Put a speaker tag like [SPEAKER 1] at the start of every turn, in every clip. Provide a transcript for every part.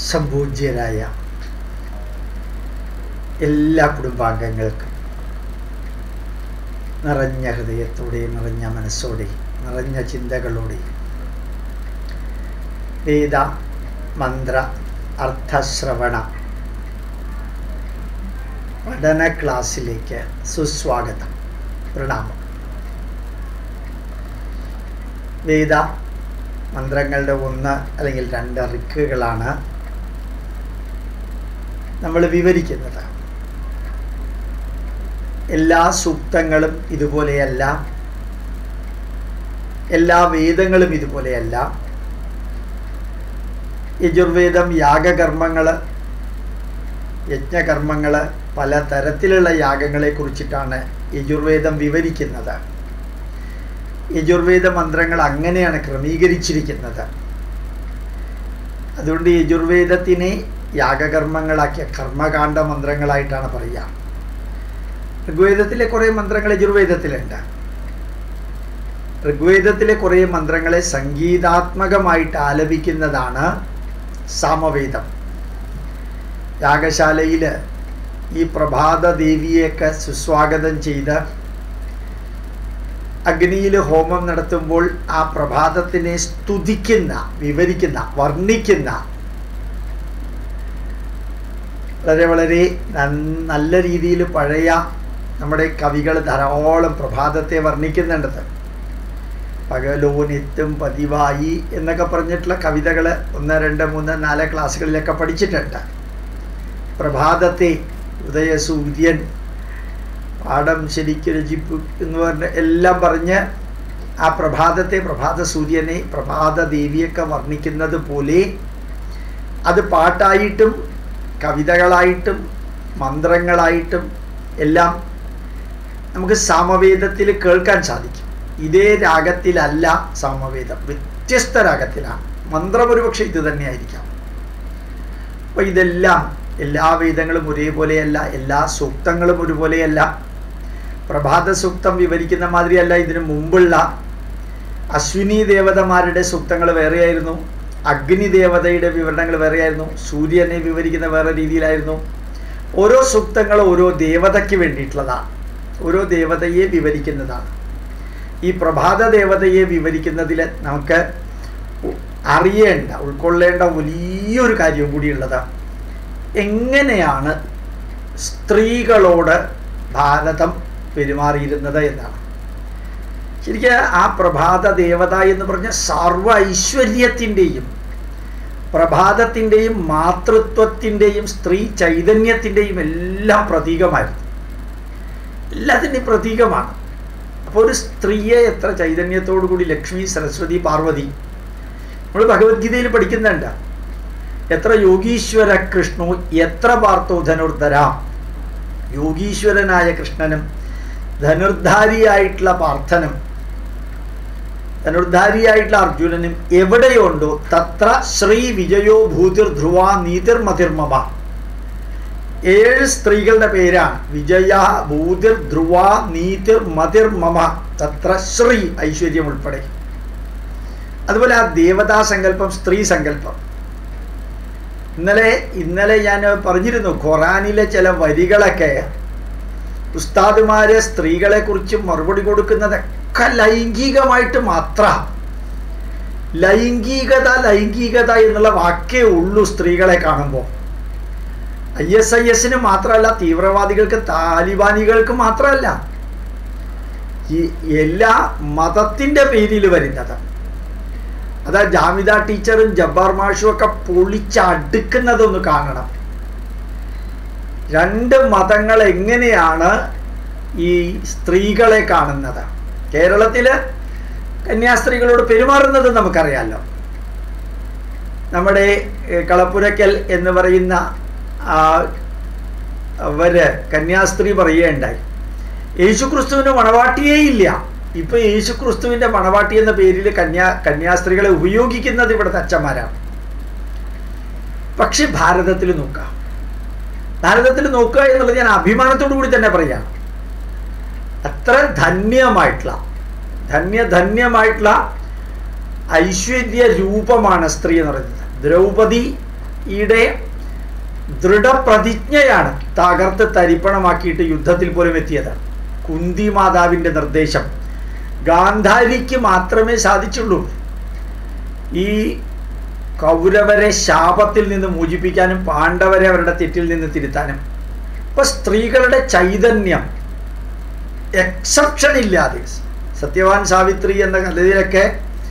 [SPEAKER 1] സംപൂജ്യരായ എല്ലാ കുടുംബാംഗങ്ങൾക്കും നിറഞ്ഞ ഹൃദയത്തോടെയും നിറഞ്ഞ മനസ്സോടെയും നിറഞ്ഞ ചിന്തകളോടെയും വേദ മന്ത്ര അർത്ഥശ്രവണ പഠന ക്ലാസ്സിലേക്ക് സുസ്വാഗതം പ്രണാമം വേദ മന്ത്രങ്ങളുടെ ഒന്ന് അല്ലെങ്കിൽ രണ്ട് റിക്കുകളാണ് നമ്മൾ വിവരിക്കുന്നത് എല്ലാ സൂക്തങ്ങളും ഇതുപോലെയല്ല എല്ലാ വേദങ്ങളും ഇതുപോലെയല്ല യജുർവേദം യാഗകർമ്മങ്ങൾ യജ്ഞകർമ്മങ്ങൾ പല തരത്തിലുള്ള യാഗങ്ങളെ കുറിച്ചിട്ടാണ് യജുർവേദം വിവരിക്കുന്നത് യജുർവേദ മന്ത്രങ്ങൾ അങ്ങനെയാണ് ക്രമീകരിച്ചിരിക്കുന്നത് അതുകൊണ്ട് യജുർവേദത്തിനെ യാഗകർമ്മങ്ങളാക്കിയ കർമ്മകാണ്ഡ മന്ത്രങ്ങളായിട്ടാണ് പറയുക ഋഗ്വേദത്തിലെ കുറേ മന്ത്രങ്ങൾ യജുർവേദത്തിലുണ്ട് ഋഗ്വേദത്തിലെ കുറേ മന്ത്രങ്ങളെ സംഗീതാത്മകമായിട്ട് ആലപിക്കുന്നതാണ് സാമവേദം യാഗശാലയിൽ ഈ പ്രഭാത ദേവിയെയൊക്കെ സുസ്വാഗതം ചെയ്ത് അഗ്നിയിൽ ഹോമം നടത്തുമ്പോൾ ആ പ്രഭാതത്തിനെ സ്തുതിക്കുന്ന വിവരിക്കുന്ന വർണ്ണിക്കുന്ന വളരെ വളരെ നല്ല രീതിയിൽ പഴയ നമ്മുടെ കവികൾ ധാരാളം പ്രഭാതത്തെ വർണ്ണിക്കുന്നുണ്ടത് പകലോനെത്തും പതിവായി എന്നൊക്കെ പറഞ്ഞിട്ടുള്ള കവിതകൾ ഒന്ന് രണ്ട് മൂന്ന് നാല് ക്ലാസ്സുകളിലൊക്കെ പഠിച്ചിട്ടുണ്ട് പ്രഭാതത്തെ ഉദയസൂര്യൻ പാഠം ശരിക്ക് രചിപ്പു എന്ന് പറഞ്ഞ് എല്ലാം പറഞ്ഞ് ആ പ്രഭാതത്തെ പ്രഭാത സൂര്യനെ പ്രഭാത ദേവിയൊക്കെ വർണ്ണിക്കുന്നത് പോലെ അത് പാട്ടായിട്ടും കവിതകളായിട്ടും മന്ത്രങ്ങളായിട്ടും എല്ലാം നമുക്ക് സാമവേദത്തിൽ കേൾക്കാൻ സാധിക്കും ഇതേ രാഗത്തിലല്ല സാമവേദം വ്യത്യസ്ത രാഗത്തിലാണ് മന്ത്രം ഒരുപക്ഷെ ഇത് തന്നെയായിരിക്കാം അപ്പോൾ ഇതെല്ലാം എല്ലാ വേദങ്ങളും ഒരേപോലെയല്ല എല്ലാ സൂക്തങ്ങളും ഒരുപോലെയല്ല പ്രഭാത സൂക്തം വിവരിക്കുന്ന മാതിരിയല്ല ഇതിനു മുമ്പുള്ള അശ്വിനി ദേവതമാരുടെ സൂക്തങ്ങൾ വേറെയായിരുന്നു അഗ്നി ദേവതയുടെ വിവരണങ്ങൾ വേറെയായിരുന്നു സൂര്യനെ വിവരിക്കുന്ന വേറെ രീതിയിലായിരുന്നു ഓരോ സൂക്തങ്ങൾ ഓരോ ദേവതയ്ക്ക് വേണ്ടിയിട്ടുള്ളതാണ് ഓരോ ദേവതയെ വിവരിക്കുന്നതാണ് ഈ പ്രഭാത ദേവതയെ വിവരിക്കുന്നതിൽ നമുക്ക് അറിയേണ്ട ഉൾക്കൊള്ളേണ്ട വലിയൊരു കാര്യം കൂടിയുള്ളതാണ് എങ്ങനെയാണ് സ്ത്രീകളോട് ഭാരതം പെരുമാറിയിരുന്നത് എന്നാണ് ശരിക്കും ആ പ്രഭാത ദേവത എന്ന് പറഞ്ഞ സർവ ഐശ്വര്യത്തിൻ്റെയും പ്രഭാതത്തിൻ്റെയും മാതൃത്വത്തിൻ്റെയും സ്ത്രീ ചൈതന്യത്തിൻ്റെയും എല്ലാം പ്രതീകമായിരുന്നു എല്ലാത്തിൻ്റെയും പ്രതീകമാണ് അപ്പോൾ ഒരു സ്ത്രീയെ എത്ര ചൈതന്യത്തോടു കൂടി ലക്ഷ്മി സരസ്വതി പാർവതി നമ്മൾ ഭഗവത്ഗീതയിൽ പഠിക്കുന്നുണ്ട് എത്ര യോഗീശ്വര കൃഷ്ണു എത്ര പാർത്തോ ധനുർധര യോഗീശ്വരനായ കൃഷ്ണനും ധനുർധാരിയായിട്ടുള്ള പാർത്ഥനും ധനുർധാരിയായിട്ടുള്ള അർജുനനും എവിടെയുണ്ടോ തത്ര ശ്രീ വിജയോ ഭൂതിർ ധ്രുവ നീതിർ മതിർമമ ഏഴ് സ്ത്രീകളുടെ പേരാണ് വിജയ ഭൂതിർ ധ്രുവ നീതിർ മതിർ മമ തത്ര ശ്രീ ഐശ്വര്യം ഉൾപ്പെടെ അതുപോലെ ആ ദേവതാ സങ്കല്പം സ്ത്രീ സങ്കല്പം ഇന്നലെ ഇന്നലെ ഞാൻ പറഞ്ഞിരുന്നു ഖുറാനിലെ ചില വരികളൊക്കെ ഉസ്താദുമാരെ സ്ത്രീകളെ കുറിച്ച് മറുപടി കൊടുക്കുന്നതൊക്കെ ലൈംഗികമായിട്ട് മാത്ര ലൈംഗികത ലൈംഗികത എന്നുള്ള വാക്കേ ഉള്ളൂ സ്ത്രീകളെ കാണുമ്പോൾ ഐ എസ് ഐ എസിന് മാത്രമല്ല തീവ്രവാദികൾക്ക് താലിബാനികൾക്ക് മാത്രമല്ല ഈ എല്ലാ മതത്തിൻ്റെ പേരിൽ വരുന്നത് അതാ ജാമിദ ടീച്ചറും ജബ്ബാർ മാഷും ഒക്കെ പൊളിച്ചടുക്കുന്നതൊന്ന് കാണണം രണ്ട് മതങ്ങൾ എങ്ങനെയാണ് ഈ സ്ത്രീകളെ കാണുന്നത് കേരളത്തിൽ കന്യാസ്ത്രീകളോട് പെരുമാറുന്നത് നമുക്കറിയാമല്ലോ നമ്മുടെ കളപ്പുരക്കൽ എന്ന് പറയുന്ന അവര് കന്യാസ്ത്രീ പറയുകയുണ്ടായി യേശുക്രിസ്തുവിന് മണവാട്ടിയേ ഇല്ല ഇപ്പൊ യേശുക്രിസ്തുവിന്റെ മണവാട്ടി എന്ന പേരിൽ കന്യാ കന്യാസ്ത്രീകളെ ഉപയോഗിക്കുന്നത് ഇവിടുത്തെ അച്ഛന്മാരാണ് പക്ഷെ ഭാരതത്തിൽ നോക്കാം ഭാരതത്തിൽ നോക്കുക എന്നുള്ളത് ഞാൻ അഭിമാനത്തോടു കൂടി തന്നെ പറയാം അത്ര ധന്യമായിട്ടുള്ള ധന്യ ധന്യമായിട്ടുള്ള ഐശ്വര്യ രൂപമാണ് സ്ത്രീ എന്ന് പറയുന്നത് ദ്രൗപദി യുടെ ദൃഢപ്രതിജ്ഞയാണ് തകർത്ത് തരിപ്പണമാക്കിയിട്ട് യുദ്ധത്തിൽ പോലും എത്തിയത് കുന്തി മാതാവിൻ്റെ നിർദ്ദേശം ഗാന്ധാരിക്ക് മാത്രമേ സാധിച്ചുള്ളൂ ഈ കൗരവരെ ശാപത്തിൽ നിന്ന് മോചിപ്പിക്കാനും പാണ്ഡവരെ അവരുടെ തെറ്റിൽ നിന്ന് തിരുത്താനും ഇപ്പൊ സ്ത്രീകളുടെ ചൈതന്യം എക്സെപ്ഷൻ ഇല്ലാതെ സത്യവാൻ സാവിത്രി എന്ന കഥയിലൊക്കെ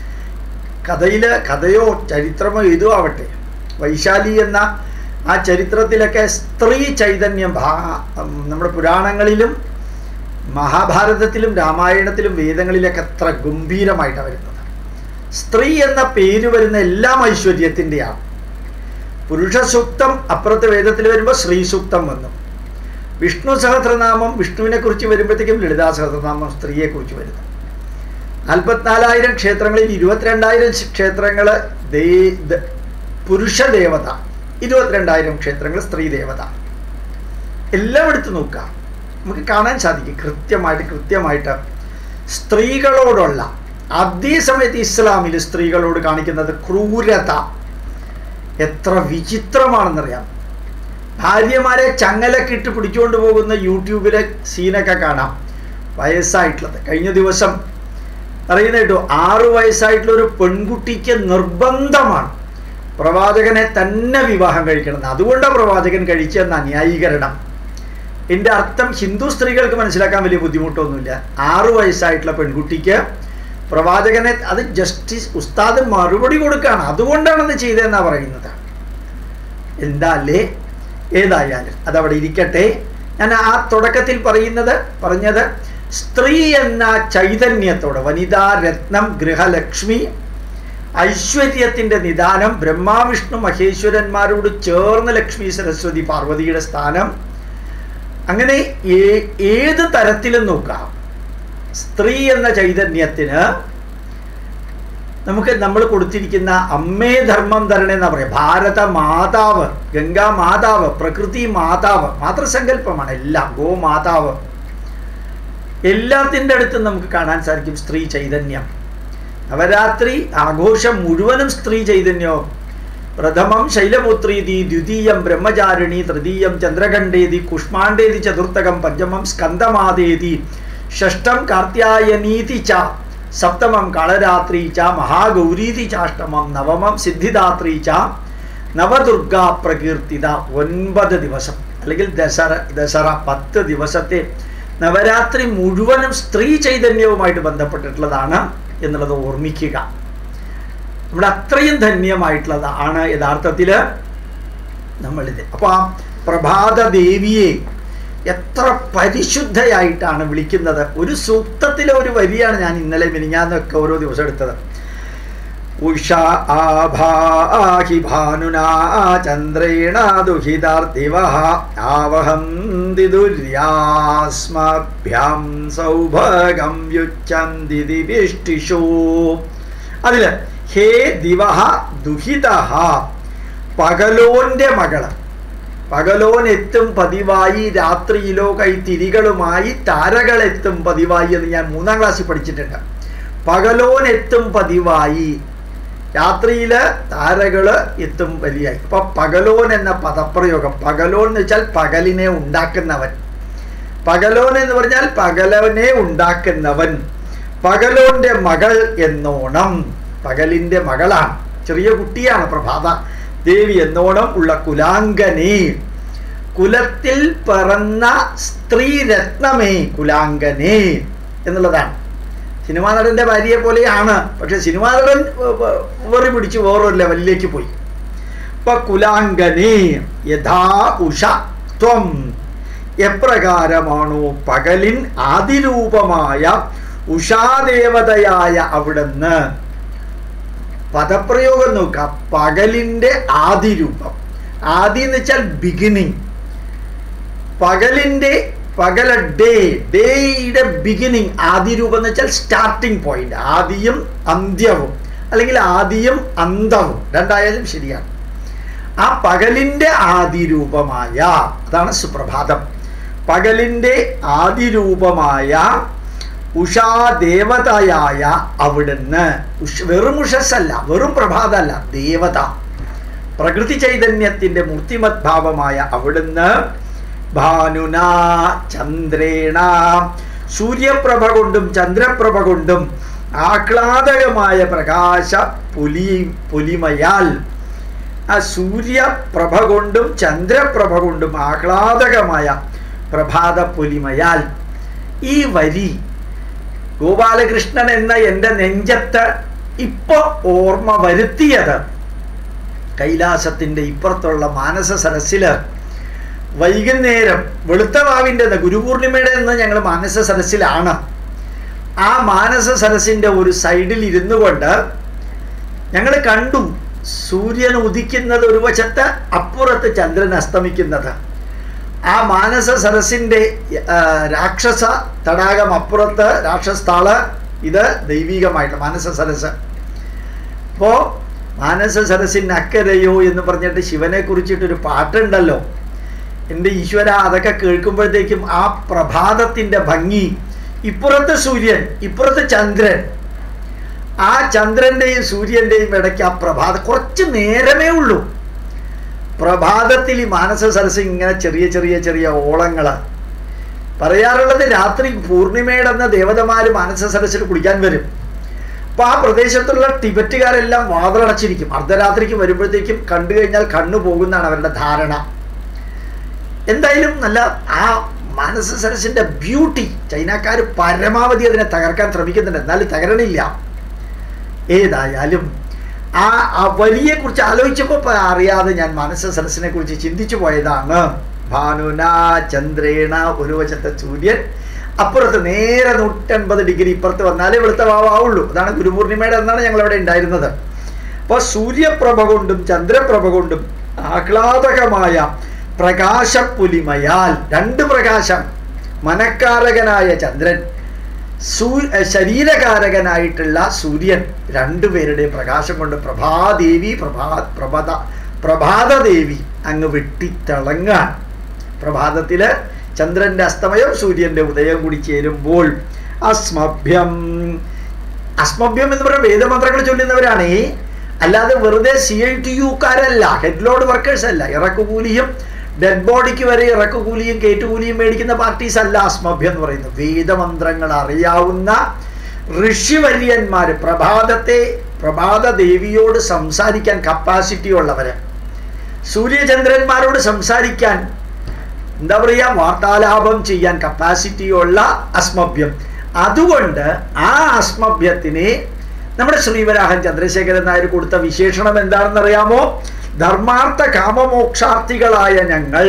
[SPEAKER 1] കഥയില് കഥയോ ചരിത്രമോ ഏതോ ആവട്ടെ വൈശാലി എന്ന ആ ചരിത്രത്തിലൊക്കെ സ്ത്രീ ചൈതന്യം ഭാ- നമ്മുടെ പുരാണങ്ങളിലും മഹാഭാരതത്തിലും രാമായണത്തിലും വേദങ്ങളിലൊക്കെ എത്ര ഗംഭീരമായിട്ടാണ് വരുന്നത് സ്ത്രീ എന്ന പേര് വരുന്ന എല്ലാം ഐശ്വര്യത്തിൻ്റെയാണ് പുരുഷ സൂക്തം അപ്പുറത്തെ വേദത്തിൽ വരുമ്പോൾ ശ്രീ സൂക്തം വന്നു വിഷ്ണു സഹസ്രനാമം വിഷ്ണുവിനെ കുറിച്ച് വരുമ്പോഴത്തേക്കും ലളിതാ സഹസ്രനാമം സ്ത്രീയെ കുറിച്ച് വരുന്നു നാൽപ്പത്തിനാലായിരം ക്ഷേത്രങ്ങളിൽ ഇരുപത്തിരണ്ടായിരം ക്ഷേത്രങ്ങൾ ദേ ദ- പുരുഷ ദേവത ഇരുപത്തിരണ്ടായിരം ക്ഷേത്രങ്ങൾ സ്ത്രീ ദേവത എല്ലാം എടുത്ത് നോക്കാം നമുക്ക് കാണാൻ സാധിക്കും കൃത്യമായിട്ട് കൃത്യമായിട്ട് സ്ത്രീകളോടുള്ള അതേ സമയത്ത് ഇസ്ലാമിൽ സ്ത്രീകളോട് കാണിക്കുന്നത് ക്രൂരത എത്ര വിചിത്രമാണെന്നറിയാം ഭാര്യമാരെ ചങ്ങലക്കിട്ട് പിടിച്ചുകൊണ്ട് പോകുന്ന യൂട്യൂബിലെ സീനൊക്കെ കാണാം വയസ്സായിട്ടുള്ളത് കഴിഞ്ഞ ദിവസം അറിയുന്ന കേട്ടോ ആറു വയസ്സായിട്ടുള്ള ഒരു പെൺകുട്ടിക്ക് നിർബന്ധമാണ് പ്രവാചകനെ തന്നെ വിവാഹം കഴിക്കണം അതുകൊണ്ടാണ് പ്രവാചകൻ കഴിച്ചെന്ന ന്യായീകരണം എൻ്റെ അർത്ഥം ഹിന്ദു സ്ത്രീകൾക്ക് മനസ്സിലാക്കാൻ വലിയ ബുദ്ധിമുട്ടൊന്നുമില്ല ആറു വയസ്സായിട്ടുള്ള പെൺകുട്ടിക്ക് പ്രവാചകനെ അത് ജസ്റ്റിസ് ഉസ്താദ് മറുപടി കൊടുക്കുകയാണ് അതുകൊണ്ടാണ് അത് ചെയ്തതെന്നാണ് പറയുന്നത് എന്താ അല്ലേ ഏതായാലും അതവിടെ ഇരിക്കട്ടെ ഞാൻ ആ തുടക്കത്തിൽ പറയുന്നത് പറഞ്ഞത് സ്ത്രീ എന്ന ചൈതന്യത്തോടെ വനിതാ രത്നം ഗൃഹലക്ഷ്മി ഐശ്വര്യത്തിൻ്റെ നിദാനം ബ്രഹ്മാവിഷ്ണു മഹേശ്വരന്മാരോട് ചേർന്ന് ലക്ഷ്മി സരസ്വതി പാർവതിയുടെ സ്ഥാനം അങ്ങനെ ഏ- ഏത് തരത്തിലും നോക്കാം സ്ത്രീ എന്ന ചൈതന്യത്തിന് നമുക്ക് നമ്മൾ കൊടുത്തിരിക്കുന്ന അമ്മേ ധർമ്മം തരണേ എന്നാ പറയാം ഭാരത മാതാവ് ഗംഗാ മാതാവ് പ്രകൃതി മാതാവ് മാതൃസങ്കല്പമാണ് എല്ലാം ഗോ മാതാവ് എല്ലാത്തിൻ്റെ അടുത്തും നമുക്ക് കാണാൻ സാധിക്കും സ്ത്രീ ചൈതന്യം നവരാത്രി ആഘോഷം മുഴുവനും സ്ത്രീ ചൈതന്യവും പ്രഥമം ശൈലപുത്രീതി ദ്വിതീയം ബ്രഹ്മചാരിണി തൃതീയം ചന്ദ്രഖണ്ഡേതി കുഷ്മാണ്ഡേതി ചതുർത്ഥകം പഞ്ചമം സ്കന്ദമാതേതി ഷഷ്ടം കാർത്യായനീതി ച സപ്തമം കാളരാത്രി ച മഹാഗൗരീതി ചാഷ്ടമം നവമം സിദ്ധിദാത്രി ച നവദുർഗ പ്രകീർത്തിത ഒൻപത് ദിവസം അല്ലെങ്കിൽ ദസറ ദസറ പത്ത് ദിവസത്തെ നവരാത്രി മുഴുവനും സ്ത്രീ ചൈതന്യവുമായിട്ട് ബന്ധപ്പെട്ടിട്ടുള്ളതാണ് എന്നുള്ളത് ഓർമ്മിക്കുക നമ്മുടെ അത്രയും ധന്യമായിട്ടുള്ളതാണ് യഥാർത്ഥത്തിൽ നമ്മളിത് അപ്പോൾ ആ പ്രഭാത ദേവിയെ എത്ര പരിശുദ്ധയായിട്ടാണ് വിളിക്കുന്നത് ഒരു സൂക്തത്തിലെ ഒരു വരിയാണ് ഞാൻ ഇന്നലെ മിനിഞ്ഞാന്നൊക്കെ ഓരോ ദിവസം എടുത്തത് ഉഷ ആഭാഹി ഭാനുനാ ചന്ദ്രേണ ദുഹിതാർദിവ ആവഹം ദിദുര്യാസ്മഭ്യാം സൗഭഗം യുച്ചന്തി ദിവിഷ്ടിഷു അതില് ഹേ ദിവഹ ദുഹിത പകലോന്റെ മകള് പകലോൻ എത്തും പതിവായി രാത്രിയിലോ കൈത്തിരികളുമായി താരകളെത്തും പതിവായി എന്ന് ഞാൻ മൂന്നാം ക്ലാസ്സിൽ പഠിച്ചിട്ടുണ്ട് പകലോൻ എത്തും പതിവായി രാത്രിയില് താരകള് എത്തും വലിയായി അപ്പൊ പകലോൻ എന്ന പദപ്രയോഗം പകലോൻ എന്ന് വെച്ചാൽ പകലിനെ ഉണ്ടാക്കുന്നവൻ പകലോൻ എന്ന് പറഞ്ഞാൽ പകലവനെ ഉണ്ടാക്കുന്നവൻ പകലോന്റെ മകൾ എന്നോണം പകലിന്റെ മകളാണ് ചെറിയ കുട്ടിയാണ് പ്രഭാത ദേവി എന്നോണം ഉള്ള കുലാങ്കനെ കുലത്തിൽ പിറന്ന സ്ത്രീരത്നമേ കുലാങ്കനെ എന്നുള്ളതാണ് സിനിമാ നടന്റെ ഭാര്യയെ പോലെയാണ് പക്ഷെ സിനിമാ നടൻ വെറി പിടിച്ച് വേറൊരു ലെവലിലേക്ക് പോയി അപ്പൊ കുലാങ്കനെ യഥാ ഉഷ ത്വം എപ്രകാരമാണോ പകലിൻ ആദിരൂപമായ ഉഷാദേവതയായ അവിടുന്ന് പദപ്രയോഗം നോക്കാം പകലിൻ്റെ ആദിരൂപം ആദി എന്ന് വെച്ചാൽ ബിഗിനിങ് പകലിൻ്റെ പകല ഡേ ഡേയുടെ ബിഗിനിങ് ആദിരൂപം എന്ന് വെച്ചാൽ സ്റ്റാർട്ടിംഗ് പോയിന്റ് ആദിയും അന്ത്യവും അല്ലെങ്കിൽ ആദിയും അന്തവും രണ്ടായാലും ശരിയാണ് ആ പകലിൻ്റെ ആദിരൂപമായ അതാണ് സുപ്രഭാതം പകലിൻ്റെ ആദിരൂപമായ ഉഷാദേവതയായ അവിടുന്ന് ഉഷ വെറും ഉഷസ്സല്ല വെറും പ്രഭാതമല്ല ദേവത പ്രകൃതി ചൈതന്യത്തിൻ്റെ മൂർത്തിമത് ഭാവമായ അവിടുന്ന് ഭാനുന ചന്ദ്രേണ സൂര്യപ്രഭ കൊണ്ടും ചന്ദ്രപ്രഭ കൊണ്ടും ആഹ്ലാദകമായ പ്രകാശ പുലി പുലിമയാൽ ആ സൂര്യപ്രഭ കൊണ്ടും ചന്ദ്രപ്രഭ കൊണ്ടും ആഹ്ലാദകമായ പ്രഭാത പുലിമയാൽ ഈ വരി ഗോപാലകൃഷ്ണൻ എന്ന എൻ്റെ നെഞ്ചത്ത് ഇപ്പൊ ഓർമ്മ വരുത്തിയത് കൈലാസത്തിൻ്റെ ഇപ്പുറത്തുള്ള മാനസ സരസില് വൈകുന്നേരം വെളുത്തവാവിൻ്റെ ഗുരുപൂർണിമയുടെ എന്ന് ഞങ്ങൾ മാനസ സരസിലാണ് ആ മാനസ സരസിൻ്റെ ഒരു സൈഡിൽ ഇരുന്നു കൊണ്ട് ഞങ്ങൾ കണ്ടു സൂര്യൻ ഉദിക്കുന്നത് ഒരു വശത്ത് അപ്പുറത്ത് ചന്ദ്രൻ അസ്തമിക്കുന്നത് ആ മാനസ സരസിൻ്റെ രാക്ഷസ തടാകം അപ്പുറത്ത് രാക്ഷസ്ഥാള് ഇത് ദൈവികമായിട്ട് മാനസ സരസ് അപ്പോൾ മാനസ സരസിന് അക്കരയോ എന്ന് പറഞ്ഞിട്ട് ശിവനെ കുറിച്ചിട്ടൊരു പാട്ടുണ്ടല്ലോ എൻ്റെ ഈശ്വര അതൊക്കെ കേൾക്കുമ്പോഴത്തേക്കും ആ പ്രഭാതത്തിൻ്റെ ഭംഗി ഇപ്പുറത്ത് സൂര്യൻ ഇപ്പുറത്ത് ചന്ദ്രൻ ആ ചന്ദ്രൻ്റെയും സൂര്യൻ്റെയും ഇടയ്ക്ക് ആ പ്രഭാതം കുറച്ച് നേരമേ ഉള്ളൂ പ്രഭാതത്തിൽ ഈ മാനസ സരസ് ഇങ്ങനെ ചെറിയ ചെറിയ ചെറിയ ഓളങ്ങൾ പറയാറുള്ളത് രാത്രി പൂർണിമയുടെ അന്ന് ദേവതമാർ മാനസ സരസിൽ കുളിക്കാൻ വരും അപ്പോൾ ആ പ്രദേശത്തുള്ള ടിബറ്റുകാരെല്ലാം വാതിലടച്ചിരിക്കും അർദ്ധരാത്രിക്ക് വരുമ്പോഴത്തേക്കും കണ്ടു കഴിഞ്ഞാൽ കണ്ണു പോകുന്നതാണ് അവരുടെ ധാരണ എന്തായാലും നല്ല ആ മാനസ സരസിൻ്റെ ബ്യൂട്ടി ചൈനക്കാർ പരമാവധി അതിനെ തകർക്കാൻ ശ്രമിക്കുന്നുണ്ട് എന്നാലും തകരണില്ല ഏതായാലും ആ ആ വരിയെ കുറിച്ച് ആലോചിച്ചപ്പോൾ അറിയാതെ ഞാൻ മാനസ സരസിനെ കുറിച്ച് ചിന്തിച്ചു പോയതാണ് ഭാനുന ചന്ദ്രേണ ഒരു വശത്തെ സൂര്യൻ അപ്പുറത്ത് നേരെ നൂറ്റൻപത് ഡിഗ്രി ഇപ്പുറത്ത് വന്നാലേ വെളുത്ത വാവുള്ളൂ അതാണ് ഗുരുപൂർണിമയുടെ എന്നാണ് ഞങ്ങൾ അവിടെ ഉണ്ടായിരുന്നത് അപ്പോൾ സൂര്യപ്രഭ കൊണ്ടും ചന്ദ്രപ്രഭ കൊണ്ടും ആഹ്ലാദകമായ പ്രകാശപ്പുലിമയാൽ രണ്ട് പ്രകാശം മനക്കാരകനായ ചന്ദ്രൻ സൂ ശരീരകാരകനായിട്ടുള്ള സൂര്യൻ രണ്ടുപേരുടെ പ്രകാശം കൊണ്ട് പ്രഭാദേവി പ്രഭാ പ്രഭത പ്രഭാതദേവി അങ്ങ് വെട്ടിത്തിളങ്ങാൻ പ്രഭാതത്തില് ചന്ദ്രന്റെ അസ്തമയം സൂര്യന്റെ ഉദയം കൂടി ചേരുമ്പോൾ അസ്മഭ്യം അസ്മഭ്യം എന്ന് പറയുന്ന വേദമന്ത്രങ്ങൾ ചൊല്ലുന്നവരാണേ അല്ലാതെ വെറുതെ സി ഐ ടി യുക്കാരല്ല ഹെഡ് ലോഡ് വർക്കേഴ്സ് അല്ല ഇറക്കുകൂലിയും ഡെഡ് ബോഡിക്ക് വരെ ഇറക്കുകൂലിയും കയറ്റുകൂലിയും മേടിക്കുന്ന പാർട്ടീസ് അല്ല അസ്മഭ്യം എന്ന് പറയുന്നത് വേദമന്ത്രങ്ങൾ അറിയാവുന്ന ഋഷിവര്യന്മാർ പ്രഭാതത്തെ പ്രഭാത ദേവിയോട് സംസാരിക്കാൻ കപ്പാസിറ്റി ഉള്ളവര് സൂര്യചന്ദ്രന്മാരോട് സംസാരിക്കാൻ എന്താ പറയുക വാർത്താലാപം ചെയ്യാൻ കപ്പാസിറ്റിയുള്ള അസ്മഭ്യം അതുകൊണ്ട് ആ അസ്മഭ്യത്തിനെ നമ്മുടെ ശ്രീവരാഹൻ ചന്ദ്രശേഖരൻ നായർ കൊടുത്ത വിശേഷണം എന്താണെന്ന് അറിയാമോ ധർമാർത്ഥ കാമമോക്ഷാർത്ഥികളായ ഞങ്ങൾ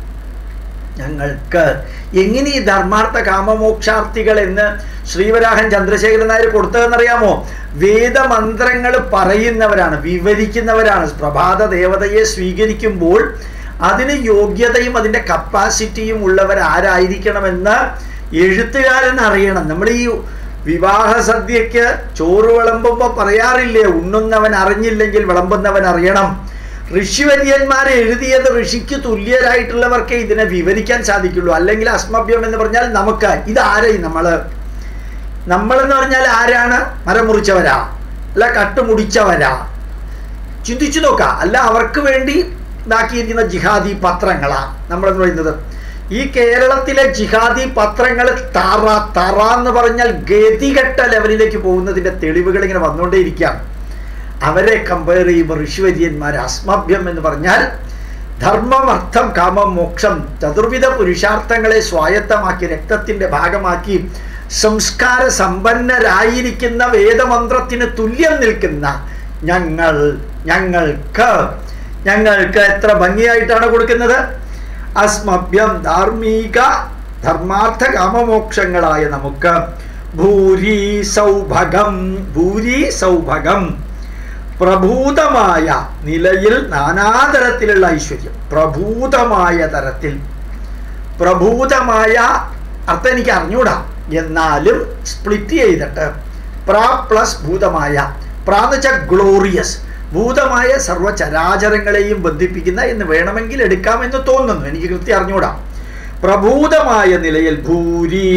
[SPEAKER 1] ഞങ്ങൾക്ക് എങ്ങനെ ഈ ധർമാർത്ഥ കാമമോക്ഷാർത്ഥികൾ എന്ന് ശ്രീവരാഹൻ ചന്ദ്രശേഖരൻ നായർ കൊടുത്തതെന്നറിയാമോ വേദമന്ത്രങ്ങൾ പറയുന്നവരാണ് വിവരിക്കുന്നവരാണ് പ്രഭാത ദേവതയെ സ്വീകരിക്കുമ്പോൾ അതിന് യോഗ്യതയും അതിൻ്റെ കപ്പാസിറ്റിയും ഉള്ളവർ ആരായിരിക്കണമെന്ന് എഴുത്തുകാരൻ അറിയണം നമ്മൾ ഈ വിവാഹ സദ്യക്ക് ചോറ് വിളമ്പുമ്പോൾ പറയാറില്ലേ ഉണ്ണുന്നവൻ അറിഞ്ഞില്ലെങ്കിൽ വിളമ്പുന്നവൻ അറിയണം ഋഷിവര്യന്മാർ എഴുതിയത് ഋഷിക്ക് തുല്യരായിട്ടുള്ളവർക്കേ ഇതിനെ വിവരിക്കാൻ സാധിക്കുള്ളൂ അല്ലെങ്കിൽ അസ്മഭ്യം എന്ന് പറഞ്ഞാൽ നമുക്ക് ഇതാരായി നമ്മള് നമ്മളെന്ന് പറഞ്ഞാൽ ആരാണ് മരം മുറിച്ചവരാ അല്ല കട്ടുമുടിച്ചവരാ ചിന്തിച്ചു നോക്കാം അല്ല അവർക്ക് വേണ്ടി ഇതാക്കിയിരിക്കുന്ന ജിഹാദി പത്രങ്ങളാ നമ്മളെന്ന് പറയുന്നത് ഈ കേരളത്തിലെ ജിഹാദി പത്രങ്ങൾ തറ തറ എന്ന് പറഞ്ഞാൽ ഗതികെട്ട ലെവലിലേക്ക് പോകുന്നതിൻ്റെ തെളിവുകൾ ഇങ്ങനെ വന്നുകൊണ്ടേയിരിക്കുകയാണ് അവരെ കമ്പയർ ചെയ്യുമ്പോൾ ഋഷിവര്യന്മാർ അസ്മഭ്യം എന്ന് പറഞ്ഞാൽ ധർമ്മം അർത്ഥം കാമം മോക്ഷം ചതുർവിധ പുരുഷാർത്ഥങ്ങളെ സ്വായത്തമാക്കി രക്തത്തിൻ്റെ ഭാഗമാക്കി സംസ്കാര സമ്പന്നരായിരിക്കുന്ന വേദമന്ത്രത്തിന് തുല്യം നിൽക്കുന്ന ഞങ്ങൾ ഞങ്ങൾക്ക് ഞങ്ങൾക്ക് എത്ര ഭംഗിയായിട്ടാണ് കൊടുക്കുന്നത് അസ്മഭ്യം ധാർമ്മിക ധർമാർത്ഥ കാമമോക്ഷങ്ങളായ നമുക്ക് ഭൂരി സൗഭഗം ഭൂരി സൗഭഗം പ്രഭൂതമായ നിലയിൽ നാനാതരത്തിലുള്ള ഐശ്വര്യം പ്രഭൂതമായ തരത്തിൽ പ്രഭൂതമായ അർത്ഥം എനിക്ക് അറിഞ്ഞൂടാ എന്നാലും സ്പ്ലിറ്റ് ചെയ്തിട്ട് പ്ര പ്ലസ് ഭൂതമായ പ്ര എന്ന് വെച്ചാൽ ഗ്ലോറിയസ് ഭൂതമായ സർവചരാചരങ്ങളെയും ബന്ധിപ്പിക്കുന്ന എന്ന് വേണമെങ്കിൽ എടുക്കാമെന്ന് തോന്നുന്നു എനിക്ക് കൃത്യം അറിഞ്ഞൂടാ പ്രഭൂതമായ നിലയിൽ ഭൂരി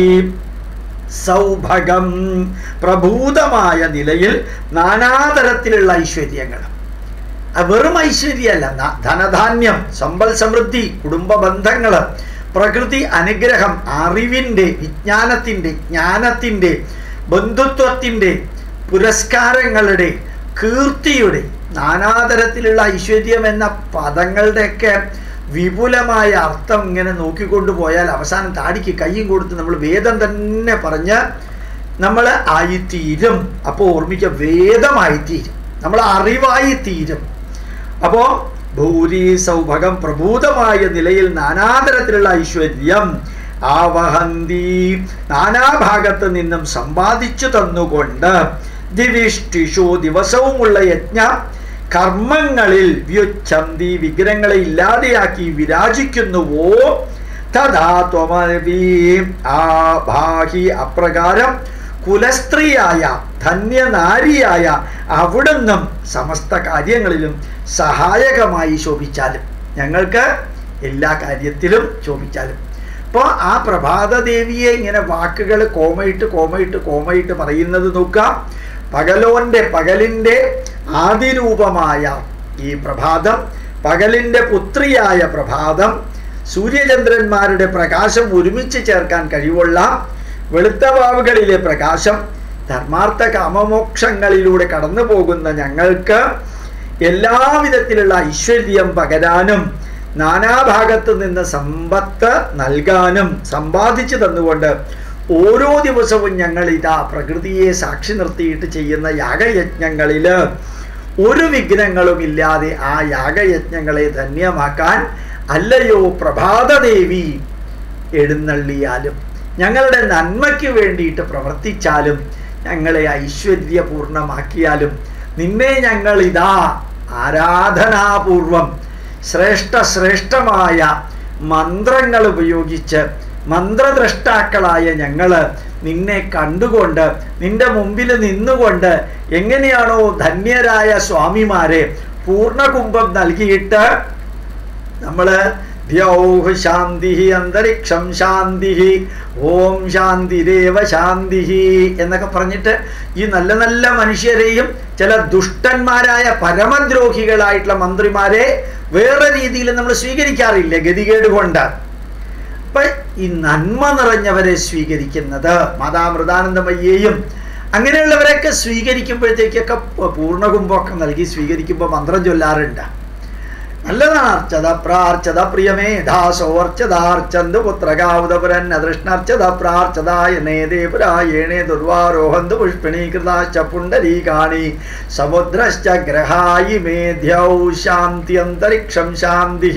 [SPEAKER 1] സൗഭഗം പ്രഭൂതമായ നിലയിൽ നാനാതരത്തിലുള്ള ഐശ്വര്യങ്ങൾ അത് വെറും ഐശ്വര്യമല്ല ന- ധനധാന്യം സമ്പൽ സമൃദ്ധി കുടുംബ ബന്ധങ്ങള് പ്രകൃതി അനുഗ്രഹം അറിവിൻ്റെ വിജ്ഞാനത്തിൻ്റെ ജ്ഞാനത്തിൻ്റെ ബന്ധുത്വത്തിൻ്റെ പുരസ്കാരങ്ങളുടെ കീർത്തിയുടെ നാനാതരത്തിലുള്ള ഐശ്വര്യം എന്ന പദങ്ങളുടെയൊക്കെ വിപുലമായ അർത്ഥം ഇങ്ങനെ നോക്കിക്കൊണ്ടു പോയാൽ അവസാനം താടിക്ക് കൈയും കൊടുത്ത് നമ്മൾ വേദം തന്നെ പറഞ്ഞ് നമ്മൾ ആയിത്തീരും അപ്പോൾ ഓർമ്മിക്കുക വേദമായിത്തീരും നമ്മൾ അറിവായി തീരും അപ്പോൾ ഭൂരി സൗഭകം പ്രഭൂതമായ നിലയിൽ നാനാതരത്തിലുള്ള ഐശ്വര്യം ആവഹന്തി നാനാഭാഗത്ത് നിന്നും സമ്പാദിച്ചു തന്നുകൊണ്ട് ദിവിഷ്ടിഷു ദിവസവുമുള്ള യജ്ഞ കർമ്മങ്ങളിൽ വ്യുച്ഛന്തി വിഗ്രഹങ്ങളെ ഇല്ലാതെയാക്കി വിരാജിക്കുന്നുവോ തഥാ ത്വമവീ ആ ഭാഹി അപ്രകാരം കുലസ്ത്രീയായ ധന്യനാരിയായ അവിടുന്നും സമസ്ത കാര്യങ്ങളിലും സഹായകമായി ശോഭിച്ചാലും ഞങ്ങൾക്ക് എല്ലാ കാര്യത്തിലും ശോഭിച്ചാലും അപ്പോൾ ആ പ്രഭാതദേവിയെ ഇങ്ങനെ വാക്കുകൾ കോമയിട്ട് കോമയിട്ട് കോമയിട്ട് പറയുന്നത് നോക്കാം പകലോന്റെ പകലിൻ്റെ ആദിരൂപമായ ഈ പ്രഭാതം പകലിൻ്റെ പുത്രിയായ പ്രഭാതം സൂര്യചന്ദ്രന്മാരുടെ പ്രകാശം ഒരുമിച്ച് ചേർക്കാൻ കഴിവുള്ള വെളുത്ത വാവുകളിലെ പ്രകാശം ധർമാർത്ഥ കാമമോക്ഷങ്ങളിലൂടെ കടന്നു പോകുന്ന ഞങ്ങൾക്ക് എല്ലാവിധത്തിലുള്ള ഐശ്വര്യം പകരാനും നാനാഭാഗത്തു നിന്ന് സമ്പത്ത് നൽകാനും സമ്പാദിച്ചു തന്നുകൊണ്ട് ഓരോ ദിവസവും ഞങ്ങൾ ഇതാ പ്രകൃതിയെ സാക്ഷി നിർത്തിയിട്ട് ചെയ്യുന്ന യാഗയജ്ഞങ്ങളിൽ ഒരു വിഘ്നങ്ങളും ഇല്ലാതെ ആ യാഗയജ്ഞങ്ങളെ ധന്യമാക്കാൻ അല്ലയോ പ്രഭാതദേവി എഴുന്നള്ളിയാലും ഞങ്ങളുടെ നന്മയ്ക്ക് വേണ്ടിയിട്ട് പ്രവർത്തിച്ചാലും ഞങ്ങളെ ഐശ്വര്യപൂർണമാക്കിയാലും നിന്നെ ഞങ്ങൾ ഇതാ ആരാധനാപൂർവം ശ്രേഷ്ഠ ശ്രേഷ്ഠമായ മന്ത്രങ്ങൾ ഉപയോഗിച്ച് മന്ത്രദ്രഷ്ടാക്കളായ ഞങ്ങള് നിന്നെ കണ്ടുകൊണ്ട് നിന്റെ മുമ്പിൽ നിന്നുകൊണ്ട് എങ്ങനെയാണോ ധന്യരായ സ്വാമിമാരെ പൂർണ്ണകുംഭം നൽകിയിട്ട് നമ്മള് ദ്യൗഹ് ശാന്തി അന്തരിക്ഷം ശാന്തി ഓം ശാന്തിരേവ ശാന്തി എന്നൊക്കെ പറഞ്ഞിട്ട് ഈ നല്ല നല്ല മനുഷ്യരെയും ചില ദുഷ്ടന്മാരായ പരമദ്രോഹികളായിട്ടുള്ള മന്ത്രിമാരെ വേറെ രീതിയിൽ നമ്മൾ സ്വീകരിക്കാറില്ല ഗതികേട് കൊണ്ട് അപ്പൊ ഈ നന്മ നിറഞ്ഞവരെ സ്വീകരിക്കുന്നത് മാതാമൃതാനന്ദമയ്യെയും അങ്ങനെയുള്ളവരെയൊക്കെ സ്വീകരിക്കുമ്പോഴത്തേക്കൊക്കെ പൂർണ്ണകുംഭമൊക്കെ നൽകി സ്വീകരിക്കുമ്പോൾ മന്ത്രം ചൊല്ലാറുണ്ട് നല്ലതാണ് അർച്ചത പ്രാർച്ചത പ്രിയമേ ദാസോർച്ചതാർച്ചന്ത് പുത്രകാവുതപുരൻ അദൃഷ്ണർച്ചത പ്രാർച്ചതായനേ ദേപുരായേണേ ദുർവാരോഹന്തു പുഷ്പിണീകൃതാശ്ച പുണ്ടരീകാണി സമുദ്രശ്ച ഗ്രഹായി മേധ്യൗ ശാന്തി അന്തരിക്ഷം ശാന്തി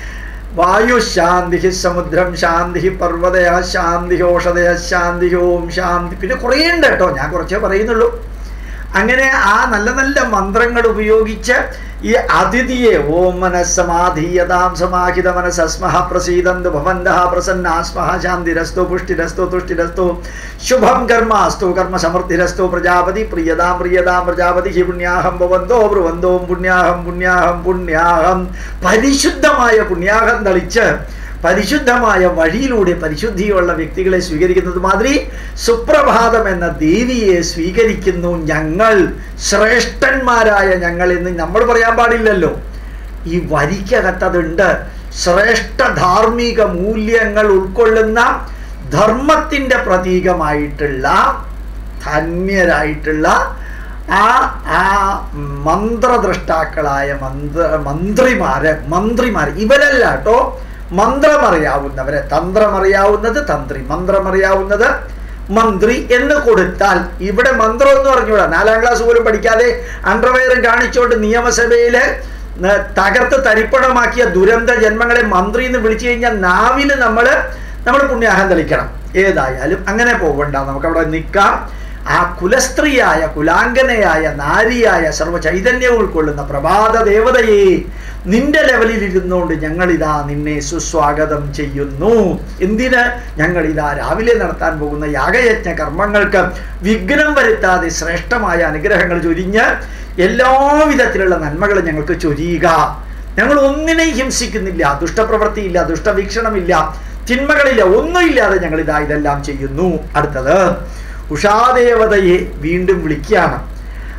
[SPEAKER 1] വായുശാന്തി സമുദ്രം ശാന്തി പർവ്വതയ ശാന്തി ഓഷധയ ശാന്തി ഓം ശാന്തി പിന്നെ കുറേ ഉണ്ട് കേട്ടോ ഞാൻ കുറച്ചേ പറയുന്നുള്ളൂ അങ്ങനെ ആ നല്ല നല്ല മന്ത്രങ്ങൾ ഉപയോഗിച്ച് ഈ അതിഥിയെ ഓം മനസ്സമാധീയതാം സമാഹിത മനസ്സസ്മഹ പ്രസീദന്തു ഭവന്തഃ പ്രസന്നാസ്മഹ ശാന്തിരസ്തു പുഷ്ടിരസ്തു തുഷ്ടിരസ്തു ശുഭം കർമാസ്തു കർമ്മ സമൃദ്ധിരസ്തു പ്രജാപതി പ്രിയതാം പ്രിയതാം പ്രജാപതി ഹി പുണ്യാഹം ഭവന്തോ ബ്രുവന്തോം പുണ്യാഹം പുണ്യാഹം പുണ്യാഹം പരിശുദ്ധമായ പുണ്യാഹം തളിച്ച് പരിശുദ്ധമായ വഴിയിലൂടെ പരിശുദ്ധിയുള്ള വ്യക്തികളെ സ്വീകരിക്കുന്നത് മാതിരി സുപ്രഭാതം എന്ന ദേവിയെ സ്വീകരിക്കുന്നു ഞങ്ങൾ ശ്രേഷ്ഠന്മാരായ ഞങ്ങൾ എന്ന് നമ്മൾ പറയാൻ പാടില്ലല്ലോ ഈ വരിക്കകത്തതുണ്ട് ശ്രേഷ്ഠ ധാർമ്മിക മൂല്യങ്ങൾ ഉൾക്കൊള്ളുന്ന ധർമ്മത്തിൻ്റെ പ്രതീകമായിട്ടുള്ള ധന്യരായിട്ടുള്ള ആ ആ മന്ത്രദ്രഷ്ടാക്കളായ മന്ത്ര മന്ത്രിമാര് മന്ത്രിമാര് ഇവരല്ല കേട്ടോ മന്ത്രമറിയാവുന്നവരെ തന്ത്രമറിയാവുന്നത് തന്ത്രി മന്ത്രമറിയാവുന്നത് മന്ത്രി എന്ന് കൊടുത്താൽ ഇവിടെ മന്ത്രം എന്ന് പറഞ്ഞുകൂടാ നാലാം ക്ലാസ് പോലും പഠിക്കാതെ അണ്ടർവെയറും കാണിച്ചുകൊണ്ട് നിയമസഭയില് ന- തകർത്ത് തരിപ്പണമാക്കിയ ദുരന്ത ജന്മങ്ങളെ മന്ത്രി എന്ന് വിളിച്ചു കഴിഞ്ഞാൽ നാവില് നമ്മൾ നമ്മൾ പുണ്യാഹം തെളിക്കണം ഏതായാലും അങ്ങനെ പോകണ്ട നമുക്കവിടെ നിൽക്കാം ആ കുലസ്ത്രീയായ കുലാംഗനയായ നാരിയായ സർവ്വ ചൈതന്യം ഉൾക്കൊള്ളുന്ന പ്രഭാത ദേവതയെ നിന്റെ ലെവലിൽ ഇരുന്നുകൊണ്ട് ഞങ്ങളിതാ നിന്നെ സുസ്വാഗതം ചെയ്യുന്നു എന്തിന് ഞങ്ങളിതാ രാവിലെ നടത്താൻ പോകുന്ന യാഗയജ്ഞ കർമ്മങ്ങൾക്ക് വിഘ്നം വരുത്താതെ ശ്രേഷ്ഠമായ അനുഗ്രഹങ്ങൾ ചൊരിഞ്ഞ് എല്ലാവിധത്തിലുള്ള നന്മകളും ഞങ്ങൾക്ക് ചൊരിയുക ഞങ്ങൾ ഒന്നിനെയും ഹിംസിക്കുന്നില്ല ദുഷ്ടപ്രവൃത്തിയില്ല ദുഷ്ടവീക്ഷണമില്ല തിന്മകളില്ല ഒന്നുമില്ലാതെ ഞങ്ങൾ ഇതാ ഇതെല്ലാം ചെയ്യുന്നു അടുത്തത് ഉഷാദേവതയെ വീണ്ടും വിളിക്കുകയാണ്